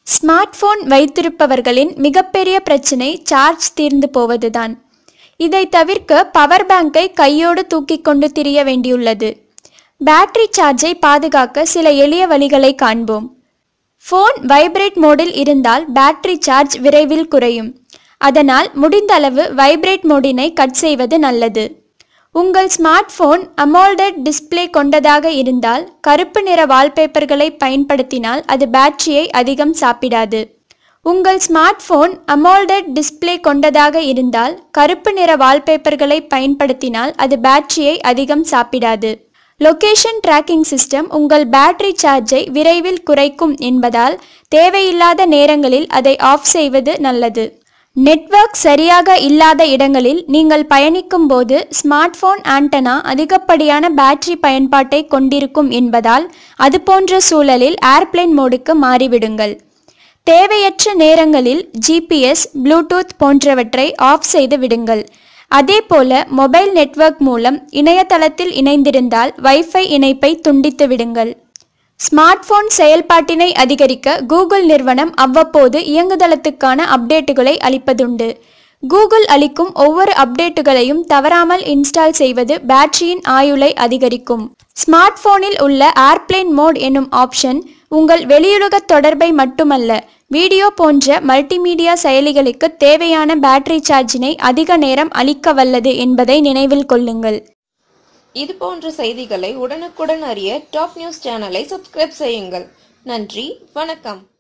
smart phone வைத்திருப்பவர்களின் மிகப்பெரிய பிரச்சனை charge தீர்ந்து போவதுதான் இதை தவிர்க்க பவர் பேங்கை கையோடு தூக்கிக் கொண்டு திரிய வேண்டியுள்ளது பேட்டரி சார்ஜை பாதுகாக்க சில எளிய வழிகளை காண்போம் ஃபோன் வைப்ரேட் மோடில் இருந்தால் பேட்டரி சார்ஜ் விரைவில் குறையும் அதனால் முடிந்தளவு வைப்ரேட் மோடினை கட் செய்வது நல்லது உங்கள் ஸ்மார்ட் போன் அமோல்டட் டிஸ்ப்ளே கொண்டதாக இருந்தால் கருப்பு நிற வால்பேப்பர்களை பயன்படுத்தினால் அது பேட்டரியை அதிகம் சாப்பிடாது உங்கள் ஸ்மார்ட் போன் அமோல்டட் டிஸ்ப்ளே கொண்டதாக இருந்தால் கருப்பு நிற வால்பேப்பர்களை பயன்படுத்தினால் அது பேட்டரியை அதிகம் சாப்பிடாது லொகேஷன் ட்ராக்கிங் சிஸ்டம் உங்கள் பேட்டரி சார்ஜை விரைவில் குறைக்கும் என்பதால் தேவையில்லாத நேரங்களில் அதை ஆஃப் செய்வது நல்லது நெட்வொர்க் சரியாக இல்லாத இடங்களில் நீங்கள் பயணிக்கும் போது ஸ்மார்ட் போன் ஆண்டனா அதிகப்படியான பேட்டரி பயன்பாட்டை கொண்டிருக்கும் என்பதால் அதுபோன்ற சூழலில் ஏர்பிளேன் மோடுக்கு மாறிவிடுங்கள் தேவையற்ற நேரங்களில் ஜிபிஎஸ் ப்ளூடூத் போன்றவற்றை ஆஃப் செய்து விடுங்கள் அதேபோல மொபைல் நெட்வொர்க் மூலம் இணையதளத்தில் இணைந்திருந்தால் வைஃபை இணைப்பை துண்டித்து விடுங்கள் ஸ்மார்ட் போன் செயல்பாட்டினை அதிகரிக்க கூகுள் நிறுவனம் அவ்வப்போது இயங்குதளத்துக்கான அப்டேட்டுகளை அளிப்பதுண்டு கூகுள் அளிக்கும் ஒவ்வொரு அப்டேட்டுகளையும் தவறாமல் இன்ஸ்டால் செய்வது பேட்டரியின் ஆயுளை அதிகரிக்கும் ஸ்மார்ட் போனில் உள்ள ஏர்பிளேன் மோட் என்னும் ஆப்ஷன் உங்கள் வெளியுலக தொடர்பை மட்டுமல்ல வீடியோ போன்ற மல்டிமீடியா செயலிகளுக்கு தேவையான பேட்டரி சார்ஜினை அதிக நேரம் அளிக்க வல்லது என்பதை நினைவில் கொள்ளுங்கள் இது போன்ற செய்திகளை உடனுக்குடன் அறிய டாப் நியூஸ் சேனலை சப்ஸ்கிரைப் செய்யுங்கள் நன்றி வணக்கம்